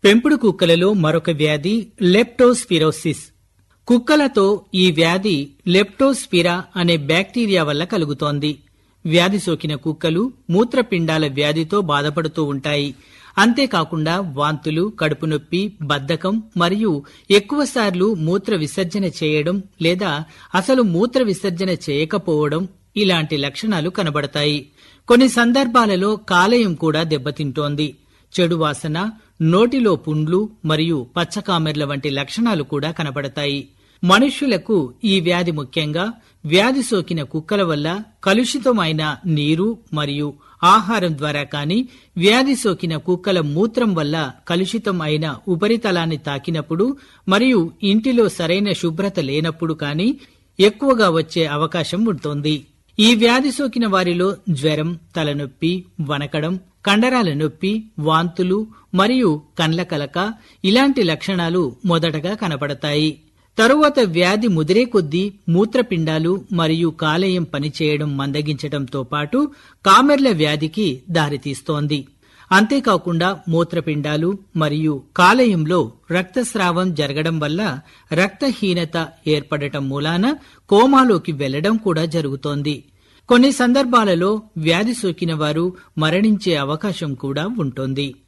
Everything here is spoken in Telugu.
పెంపుడు కుక్కలలో మరొక వ్యాధి లెప్టోస్పిరోసిస్ కుక్కలతో ఈ వ్యాధి లెప్టోస్పిరా అనే బ్యాక్టీరియా వల్ల కలుగుతోంది వ్యాధి సోకిన కుక్కలు మూత్రపిండాల వ్యాధితో బాధపడుతూ ఉంటాయి అంతేకాకుండా వాంతులు కడుపు నొప్పి బద్ధకం మరియు ఎక్కువసార్లు మూత్ర విసర్జన చేయడం లేదా అసలు మూత్ర విసర్జన చేయకపోవడం ఇలాంటి లక్షణాలు కనబడతాయి కొన్ని సందర్భాలలో కాలేయం కూడా దెబ్బతింటోంది చెడు వాసన నోటిలో పుండ్లు మరియు పచ్చకామెర్ల వంటి లక్షణాలు కూడా కనబడతాయి మనుష్యులకు ఈ వ్యాధి ముఖ్యంగా వ్యాధి సోకిన కుక్కల వల్ల కలుషితమైన నీరు మరియు ఆహారం ద్వారా కాని వ్యాధి సోకిన కుక్కల మూత్రం వల్ల కలుషితం అయిన ఉపరితలాన్ని తాకినప్పుడు మరియు ఇంటిలో సరైన శుభ్రత లేనప్పుడు కాని ఎక్కువగా వచ్చే అవకాశం ఉంటుంది ఈ వ్యాధి సోకిన వారిలో జ్వరం తలనొప్పి వనకడం కండరాల నొప్పి వాంతులు మరియు కండ్ల కలక ఇలాంటి లక్షణాలు మొదటగా కనపడతాయి తరువాత వ్యాధి ముదిరే కొద్దీ మూత్రపిండాలు మరియు కాలేయం పనిచేయడం మందగించడంతో పాటు కామెర్ల వ్యాధికి దారితీస్తోంది అంతేకాకుండా మూత్రపిండాలు మరియు కాలేయంలో రక్తస్రావం జరగడం వల్ల రక్తహీనత ఏర్పడటం మూలాన కోమాలోకి వెళ్లడం కూడా జరుగుతోంది కొన్ని సందర్భాలలో వ్యాధి సోకిన వారు మరణించే అవకాశం కూడా ఉంటుంది